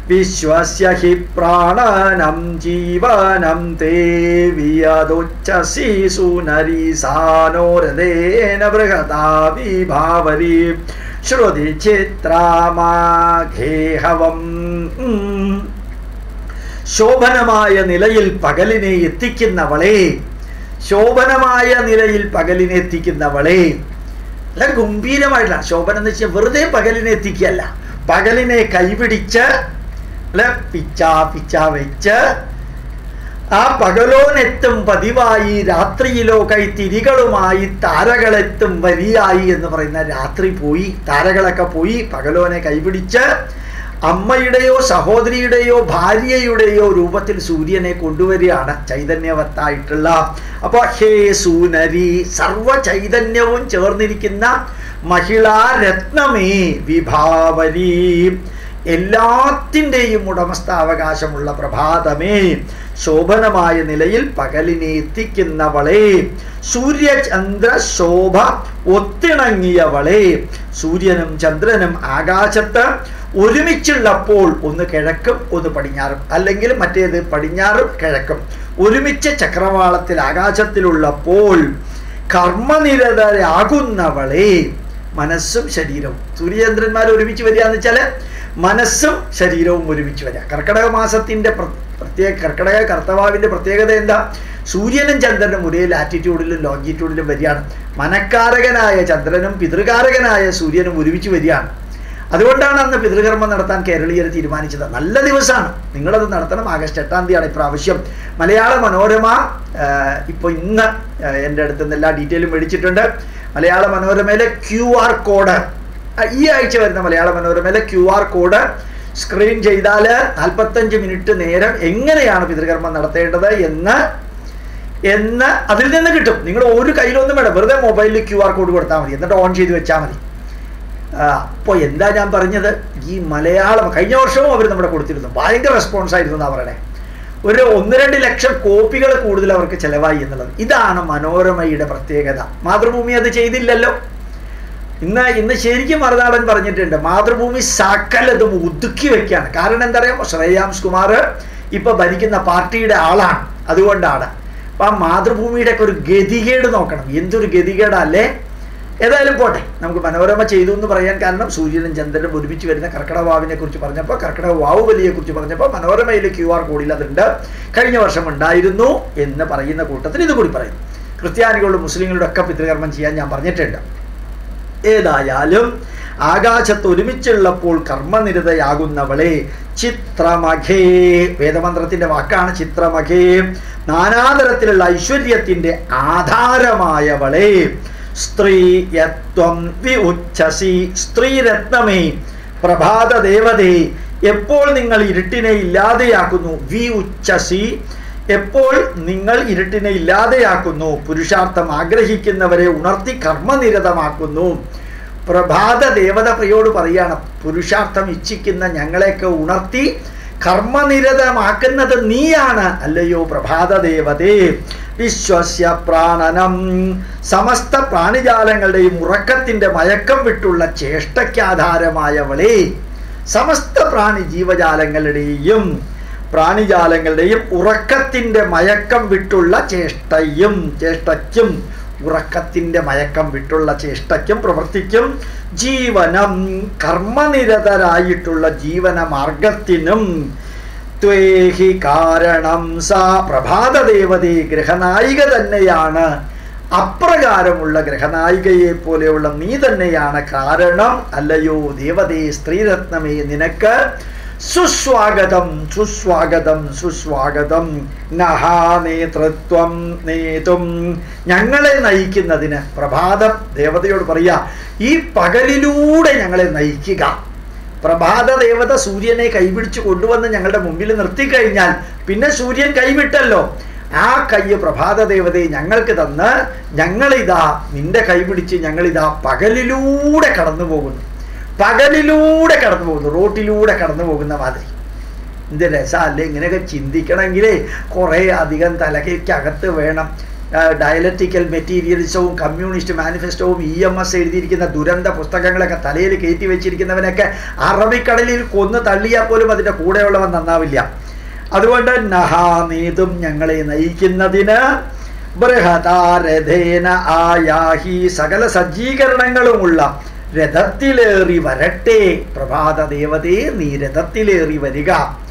[SPEAKER 1] വിശ്വസ്യ ഹി പ്രാണനം ജീവനം തേ വിയതുച്ഛസി സുനരീസാനോരദേന ബൃഹതാ വിഭാവരി ശ്രുതി ചിത്രാമാഘേഹവം ശോഭനമായ നിലയിൽ പകലിനെ എത്തിക്കുന്നവളെ ശോഭനമായ നിലയിൽ പകലിനെ എത്തിക്കുന്നവളെ അല്ല ഗംഭീരമായിട്ടുള്ള ശോഭനം എന്ന് വെച്ചാൽ വെറുതെ പകലിനെ എത്തിക്കുകയല്ല പകലിനെ കൈപിടിച്ച് അല്ല പിച്ച പിച്ച വെച്ച് ആ പകലോനെത്തും പതിവായി രാത്രിയിലോ കൈത്തിരികളുമായി താരകളെത്തും വരിയായി എന്ന് പറയുന്ന രാത്രി പോയി താരകളൊക്കെ പോയി പകലോനെ കൈപിടിച്ച് അമ്മയുടെയോ സഹോദരിയുടെയോ ഭാര്യയുടെയോ രൂപത്തിൽ സൂര്യനെ കൊണ്ടുവരികയാണ് ചൈതന്യവത്തായിട്ടുള്ള അപ്പോൾ ഹേ സൂനരി സർവ ചൈതന്യവും ചേർന്നിരിക്കുന്ന മഹിളാ രത്നമേ വിഭാവരി എല്ലാത്തിൻ്റെയും ഉടമസ്ഥാവകാശമുള്ള പ്രഭാതമേ ശോഭനമായ നിലയിൽ പകലിനെ എത്തിക്കുന്നവളെ സൂര്യചന്ദ്ര ശോഭ ഒത്തിണങ്ങിയവളെ സൂര്യനും ചന്ദ്രനും ആകാശത്ത് ഒരുമിച്ചുള്ളപ്പോൾ ഒന്ന് കിഴക്കും ഒന്ന് പടിഞ്ഞാറും അല്ലെങ്കിൽ മറ്റേത് പടിഞ്ഞാറും കിഴക്കും ഒരുമിച്ച് ചക്രവാളത്തിൽ ആകാശത്തിലുള്ളപ്പോൾ കർമ്മനിരതരാകുന്നവളെ മനസ്സും ശരീരവും സൂര്യചന്ദ്രന്മാർ ഒരുമിച്ച് വരിക എന്ന് വെച്ചാൽ മനസ്സും ശരീരവും ഒരുമിച്ച് വരിക കർക്കടക മാസത്തിന്റെ പ്രത്യേക കർക്കടക കർത്തവാവിന്റെ പ്രത്യേകത എന്താ സൂര്യനും ചന്ദ്രനും ഒരേ ലാറ്റിറ്റ്യൂഡിലും ലോങ്കിറ്റ്യൂഡിലും വരികയാണ് മനക്കാരകനായ ചന്ദ്രനും പിതൃകാരകനായ സൂര്യനും ഒരുമിച്ച് വരികയാണ് അതുകൊണ്ടാണ് അന്ന് പിതൃകർമ്മം നടത്താൻ കേരളീയർ തീരുമാനിച്ചത് നല്ല ദിവസമാണ് നിങ്ങളത് നടത്തണം ആഗസ്റ്റ് എട്ടാം തീയതിയാണ് ഇപ്രാവശ്യം മലയാള മനോരമ ഇപ്പോൾ ഇന്ന് എൻ്റെ അടുത്ത് നിന്ന് എല്ലാ ഡീറ്റെയിലും മേടിച്ചിട്ടുണ്ട് മലയാള മനോരമയിലെ ക്യു ആർ കോഡ് ഈ ആഴ്ച വരുന്ന മലയാള മനോരമയിലെ ക്യു ആർ കോഡ് സ്ക്രീൻ ചെയ്താൽ നാൽപ്പത്തഞ്ച് മിനിറ്റ് നേരം എങ്ങനെയാണ് പിതൃകർമ്മം നടത്തേണ്ടത് എന്ന് എന്ന് അതിൽ നിന്ന് കിട്ടും നിങ്ങൾ ഒരു കയ്യിലൊന്നും വേണം വെറുതെ മൊബൈലിൽ ക്യു ആർ കോഡ് കൊടുത്താൽ മതി എന്നിട്ട് ഓൺ ചെയ്ത് വെച്ചാൽ മതി അപ്പോൾ എന്താ ഞാൻ പറഞ്ഞത് ഈ മലയാളം കഴിഞ്ഞ വർഷവും അവർ നമ്മുടെ കൊടുത്തിരുന്നു ഭയങ്കര റെസ്പോൺസ് ആയിരുന്നു എന്നാ പറയണേ ഒരു ഒന്ന് രണ്ട് ലക്ഷം കോപ്പികൾ കൂടുതൽ അവർക്ക് ചിലവായി എന്നുള്ളത് ഇതാണ് മനോരമയുടെ പ്രത്യേകത മാതൃഭൂമി അത് ചെയ്തില്ലല്ലോ ഇന്ന് ഇന്ന് ശരിക്കും മറുനാടൻ പറഞ്ഞിട്ടുണ്ട് മാതൃഭൂമി സകലതും ഒതുക്കി വെക്കുകയാണ് കാരണം എന്താ പറയുക ശ്രേയാംസ് കുമാർ ഇപ്പൊ ഭരിക്കുന്ന പാർട്ടിയുടെ ആളാണ് അതുകൊണ്ടാണ് അപ്പൊ ആ മാതൃഭൂമിയുടെ ഒക്കെ ഒരു ഗതികേട് നോക്കണം എന്തൊരു ഗതികേടല്ലേ ഏതായാലും പോട്ടെ നമുക്ക് മനോരമ ചെയ്തു എന്ന് പറയാൻ കാരണം സൂര്യനും ചന്ദ്രനും ഒരുമിച്ച് വരുന്ന കർക്കിടക വാവിനെ കുറിച്ച് പറഞ്ഞപ്പോൾ കർക്കിടക വാവ് ബലിയെ കുറിച്ച് പറഞ്ഞപ്പോൾ മനോരമയിലെ ക്യു ആർ കോഡിൽ അതുണ്ട് കഴിഞ്ഞ വർഷം ഉണ്ടായിരുന്നു എന്ന് പറയുന്ന കൂട്ടത്തിൽ ഇത് കൂടി പറയും ക്രിസ്ത്യാനികളും മുസ്ലിങ്ങളുടെ ഒക്കെ പിതൃകർമ്മം ചെയ്യാൻ ഞാൻ പറഞ്ഞിട്ടുണ്ട് ഏതായാലും ആകാശത്ത് ഒരുമിച്ചുള്ളപ്പോൾ കർമ്മനിരതയാകുന്നവളെ ചിത്രമഖേ വേദമന്ത്രത്തിന്റെ വാക്കാണ് ചിത്രമഖേ നാനാതരത്തിലുള്ള ഐശ്വര്യത്തിന്റെ ആധാരമായവളെ സ്ത്രീയത്വം വി ഉച്ഛസി സ്ത്രീരത്നമേ പ്രഭാത ദേവതേ എപ്പോൾ നിങ്ങൾ ഇരുട്ടിനെ ഇല്ലാതെയാക്കുന്നു വി ഉച്ഛസി എപ്പോൾ നിങ്ങൾ ഇരുട്ടിനെ ഇല്ലാതെയാക്കുന്നു പുരുഷാർത്ഥം ആഗ്രഹിക്കുന്നവരെ ഉണർത്തി കർമ്മനിരതമാക്കുന്നു പ്രഭാത ദേവത പ്രിയോട് പറയാണ് പുരുഷാർത്ഥം ഇച്ഛിക്കുന്ന ഞങ്ങളെയൊക്കെ ഉണർത്തി കർമ്മനിരതമാക്കുന്നത് നീയാണ് അല്ലയോ പ്രഭാത ദേവതേ വിശ്വസ്യ പ്രാണനം സമസ്ത പ്രാണിജാലങ്ങളുടെയും ഉറക്കത്തിന്റെ മയക്കം വിട്ടുള്ള ചേഷ്ടയ്ക്കാധാരമായവളെ സമസ്ത പ്രാണി ജീവജാലങ്ങളുടെയും പ്രാണിജാലങ്ങളുടെയും ഉറക്കത്തിന്റെ മയക്കം വിട്ടുള്ള ചേഷ്ടയും ചേഷ്ടയ്ക്കും ഉറക്കത്തിന്റെ മയക്കം വിട്ടുള്ള ചേഷ്ടയ്ക്കും പ്രവൃത്തിക്കും ജീവനം കർമ്മനിരതരായിട്ടുള്ള ജീവന മാർഗത്തിനും ത്വേഹി കാരണം സാ പ്രഭാതദേവതേ ഗൃഹനായിക തന്നെയാണ് അപ്രകാരമുള്ള ഗ്രഹനായികയെ പോലെയുള്ള നീ തന്നെയാണ് കാരണം അല്ലയോ ദേവതേ സ്ത്രീരത്നമേ നിനക്ക് സുസ്വാഗതം സുസ്വാഗതം സുസ്വാഗതം നഹാ നേതൃത്വം നേതും ഞങ്ങളെ നയിക്കുന്നതിന് പ്രഭാതം ദേവതയോട് പറയാ ഈ പകലിലൂടെ ഞങ്ങളെ നയിക്കുക പ്രഭാത ദേവത സൂര്യനെ കൈപിടിച്ച് കൊണ്ടുവന്ന് ഞങ്ങളുടെ മുമ്പിൽ നിർത്തിക്കഴിഞ്ഞാൽ പിന്നെ സൂര്യൻ കൈവിട്ടല്ലോ ആ കൈ പ്രഭാത ദേവതയെ ഞങ്ങൾക്ക് തന്ന് ഞങ്ങളിതാ നിന്റെ കൈപിടിച്ച് ഞങ്ങളിതാ പകലിലൂടെ കടന്നു പോകുന്നു പകലിലൂടെ കടന്നു പോകുന്നു റോട്ടിലൂടെ കടന്നു പോകുന്ന മാതിരി എന്ത് രസമല്ലേ ഇങ്ങനെയൊക്കെ ചിന്തിക്കണമെങ്കിലേ കുറേ അധികം തലയ്ക്കകത്ത് വേണം ഡയലറ്റിക്കൽ മെറ്റീരിയലിസവും കമ്മ്യൂണിസ്റ്റ് മാനിഫെസ്റ്റോവും ഇ എം എസ് എഴുതിയിരിക്കുന്ന ദുരന്ത പുസ്തകങ്ങളൊക്കെ തലയിൽ കയറ്റി വെച്ചിരിക്കുന്നവനൊക്കെ അറബിക്കടലിൽ കൊന്നു തള്ളിയാൽ പോലും അതിൻ്റെ കൂടെയുള്ളവൻ നന്നാവില്ല അതുകൊണ്ട് നഹാനീതും ഞങ്ങളെ നയിക്കുന്നതിന് ബൃഹതാരഥേന ആയാഹി സകല സജ്ജീകരണങ്ങളുമുള്ള രഥത്തിലേറി വരട്ടെ പ്രഭാത ദേവതേ നീ രഥത്തിലേറി വരിക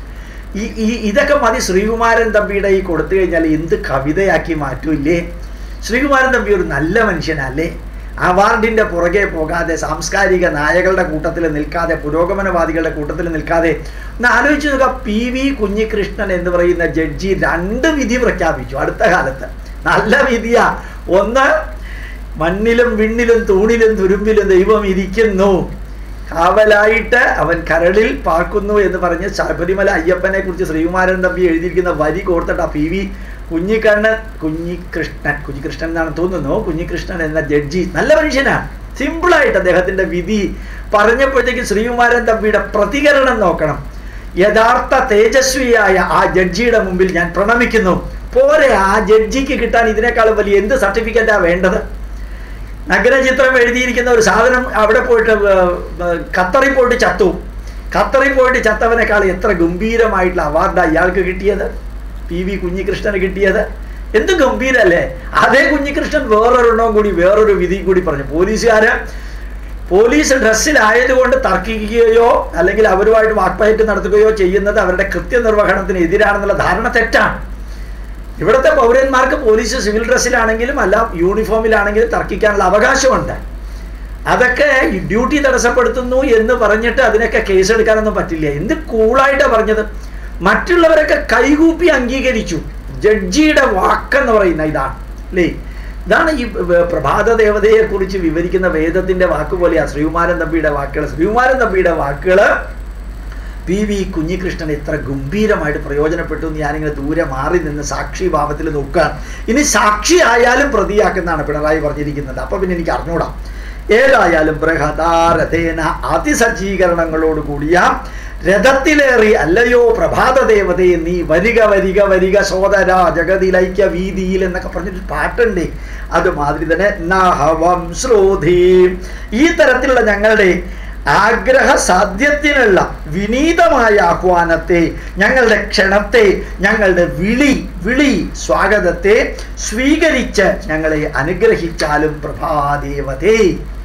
[SPEAKER 1] ഈ ഈ ഇതൊക്കെ മതി ശ്രീകുമാരൻ തമ്പിയുടെ ഈ കൊടുത്തു കഴിഞ്ഞാൽ എന്ത് കവിതയാക്കി മാറ്റൂല്ലേ ശ്രീകുമാരൻ തമ്പി ഒരു നല്ല മനുഷ്യനല്ലേ അവാർഡിൻ്റെ പുറകെ പോകാതെ സാംസ്കാരിക നായകളുടെ കൂട്ടത്തിൽ നിൽക്കാതെ പുരോഗമനവാദികളുടെ കൂട്ടത്തിൽ നിൽക്കാതെ ഒന്ന് ആലോചിച്ച് നോക്കുക പി വി കുഞ്ഞികൃഷ്ണൻ എന്ന് പറയുന്ന ജഡ്ജി രണ്ട് വിധി പ്രഖ്യാപിച്ചു അടുത്ത കാലത്ത് നല്ല വിധിയാ ഒന്ന് മണ്ണിലും വിണ്ണിലും തൂണിലും തുരുമ്പിലും ദൈവം ഇരിക്കുന്നു കാവലായിട്ട് അവൻ കരളിൽ പാർക്കുന്നു എന്ന് പറഞ്ഞ് ശബരിമല അയ്യപ്പനെ കുറിച്ച് ശ്രീകുമാരൻ തമ്പി എഴുതിയിരിക്കുന്ന വരി കോർത്തിട്ട് പി വി കുഞ്ഞിക്കണ്ണൻ കുഞ്ഞികൃഷ്ണൻ കുഞ്ഞികൃഷ്ണൻ എന്നാണ് തോന്നുന്നു കുഞ്ഞികൃഷ്ണൻ എന്ന ജഡ്ജി നല്ല മനുഷ്യനാണ് സിമ്പിളായിട്ട് അദ്ദേഹത്തിന്റെ വിധി പറഞ്ഞപ്പോഴത്തേക്ക് ശ്രീകുമാരൻ തമ്പിയുടെ പ്രതികരണം നോക്കണം യഥാർത്ഥ തേജസ്വിയായ ആ ജഡ്ജിയുടെ മുമ്പിൽ ഞാൻ പ്രണമിക്കുന്നു പോരെ ആ ജഡ്ജിക്ക് കിട്ടാൻ ഇതിനേക്കാളും വലിയ എന്ത് സർട്ടിഫിക്കറ്റാ വേണ്ടത് നഗരചിത്രം എഴുതിയിരിക്കുന്ന ഒരു സാധനം അവിടെ പോയിട്ട് ഖത്തറിൽ പോയിട്ട് ചത്തു ഖത്തറിൽ പോയിട്ട് ചത്തവനേക്കാൾ എത്ര ഗംഭീരമായിട്ടുള്ള അവാർഡാണ് ഇയാൾക്ക് കിട്ടിയത് പി വി കുഞ്ഞികൃഷ്ണന് കിട്ടിയത് എന്ത് ഗംഭീരല്ലേ അതേ കുഞ്ഞികൃഷ്ണൻ വേറൊരെണ്ണവും കൂടി വേറൊരു വിധി കൂടി പറഞ്ഞു പോലീസുകാര് പോലീസ് ഡ്രസ്സിലായതുകൊണ്ട് തർക്കിക്കുകയോ അല്ലെങ്കിൽ അവരുമായിട്ട് വാക്പയറ്റ് നടത്തുകയോ ചെയ്യുന്നത് അവരുടെ കൃത്യനിർവഹണത്തിന് എതിരാണെന്നുള്ള ധാരണ തെറ്റാണ് ഇവിടുത്തെ പൗരന്മാർക്ക് പോലീസ് സിവിൽ ഡ്രസ്സിലാണെങ്കിലും അല്ല യൂണിഫോമിലാണെങ്കിലും തർക്കിക്കാനുള്ള അവകാശമുണ്ട് അതൊക്കെ ഡ്യൂട്ടി തടസ്സപ്പെടുത്തുന്നു എന്ന് പറഞ്ഞിട്ട് അതിനൊക്കെ കേസെടുക്കാനൊന്നും പറ്റില്ല എന്ത് കൂളായിട്ടാണ് പറഞ്ഞത് മറ്റുള്ളവരൊക്കെ കൈകൂപ്പി അംഗീകരിച്ചു ജഡ്ജിയുടെ വാക്കെന്ന് പറയുന്ന ഇതാണ് അല്ലേ ഇതാണ് ഈ പ്രഭാത ദേവതയെ കുറിച്ച് വിവരിക്കുന്ന വേദത്തിന്റെ വാക്ക് പോലെയാ ശ്രീകുമാരൻ തമ്പിയുടെ വാക്കുകൾ ശ്രീകുമാരൻ തമ്പിയുടെ വാക്കുകൾ പി വി കുഞ്ഞികൃഷ്ണൻ എത്ര ഗംഭീരമായിട്ട് പ്രയോജനപ്പെട്ടു എന്ന് ഞാനിങ്ങനെ ദൂരെ മാറി നിന്ന് സാക്ഷി ഭാവത്തിൽ നോക്കുകയാണ് ഇനി സാക്ഷി ആയാലും പ്രതിയാക്കുന്നതാണ് പിണറായി പറഞ്ഞിരിക്കുന്നത് അപ്പൊ പിന്നെ എനിക്ക് അറിഞ്ഞൂടാ ഏതായാലും ബൃഹദാരഥേന അതിസജ്ജീകരണങ്ങളോട് കൂടിയ രഥത്തിലേറി അല്ലയോ പ്രഭാത ദേവതയെ നീ വരിക വരിക വരിക സോദര ജഗതിലൈക്യ വീതിയിൽ എന്നൊക്കെ പറഞ്ഞിട്ട് പാട്ടുണ്ട് അതുമാതിരി തന്നെ നഹവം ശ്രോധി ഈ തരത്തിലുള്ള ഞങ്ങളുടെ ആഗ്രഹ സാധ്യത്തിനുള്ള വിനീതമായ ആഹ്വാനത്തെ ഞങ്ങളുടെ ക്ഷണത്തെ ഞങ്ങളുടെ വിളി വിളി സ്വാഗതത്തെ സ്വീകരിച്ച് ഞങ്ങളെ അനുഗ്രഹിച്ചാലും പ്രഭാദേവതേ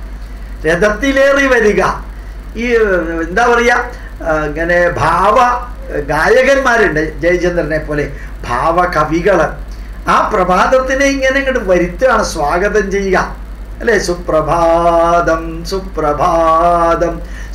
[SPEAKER 1] രഥത്തിലേറി വരിക ഈ എന്താ പറയുക ഇങ്ങനെ ഭാവ ഗായകന്മാരുണ്ട് ജയചന്ദ്രനെ പോലെ ഭാവകവികൾ ആ പ്രഭാതത്തിനെ ഇങ്ങനെ ഇങ്ങോട്ട് വരുത്തുകയാണ് സ്വാഗതം ചെയ്യുക അല്ലേ സുപ്രഭാതം സുപ്രഭാതം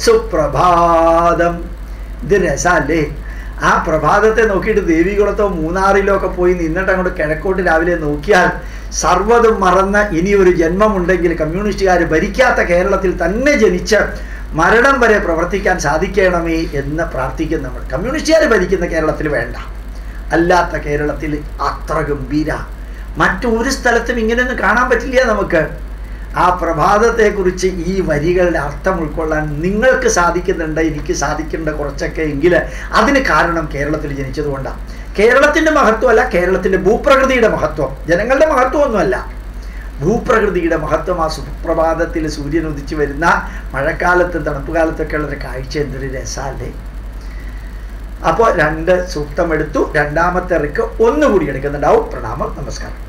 [SPEAKER 1] സുപ്രഭാതം ഇത് രസല്ലേ ആ പ്രഭാതത്തെ നോക്കിയിട്ട് ദേവികുളത്തോ മൂന്നാറിലോ ഒക്കെ പോയി നിന്നിട്ട് അങ്ങോട്ട് കിഴക്കോട്ട് രാവിലെ നോക്കിയാൽ സർവ്വതും മറന്ന ഇനി ഒരു ജന്മമുണ്ടെങ്കിൽ കമ്മ്യൂണിസ്റ്റുകാർ ഭരിക്കാത്ത കേരളത്തിൽ തന്നെ ജനിച്ച് മരണം വരെ പ്രവർത്തിക്കാൻ സാധിക്കണമേ എന്ന് പ്രാർത്ഥിക്കും നമ്മൾ കമ്മ്യൂണിസ്റ്റുകാർ ഭരിക്കുന്ന കേരളത്തിൽ വേണ്ട അല്ലാത്ത കേരളത്തിൽ അത്ര ഗംഭീര മറ്റൊരു സ്ഥലത്തും ഇങ്ങനെയൊന്നും കാണാൻ പറ്റില്ല നമുക്ക് ആ പ്രഭാതത്തെക്കുറിച്ച് ഈ വരികളുടെ അർത്ഥം ഉൾക്കൊള്ളാൻ നിങ്ങൾക്ക് സാധിക്കുന്നുണ്ട് എനിക്ക് സാധിക്കേണ്ട കുറച്ചൊക്കെ എങ്കിൽ അതിന് കാരണം കേരളത്തിൽ ജനിച്ചതുകൊണ്ടാണ് കേരളത്തിൻ്റെ മഹത്വമല്ല കേരളത്തിൻ്റെ ഭൂപ്രകൃതിയുടെ മഹത്വം ജനങ്ങളുടെ മഹത്വമൊന്നുമല്ല ഭൂപ്രകൃതിയുടെ മഹത്വം ആ സുപ്രഭാതത്തിൽ സൂര്യൻ ഉദിച്ചു വരുന്ന മഴക്കാലത്തും തണുപ്പ് കാലത്തൊക്കെ ഉള്ളൊരു കാഴ്ച എന്തൊരു രസമല്ലേ അപ്പോൾ രണ്ട് സൂക്തം എടുത്തു രണ്ടാമത്തെ റിക്ക് ഒന്നുകൂടി എടുക്കുന്നുണ്ടാവും പ്രണാമം നമസ്കാരം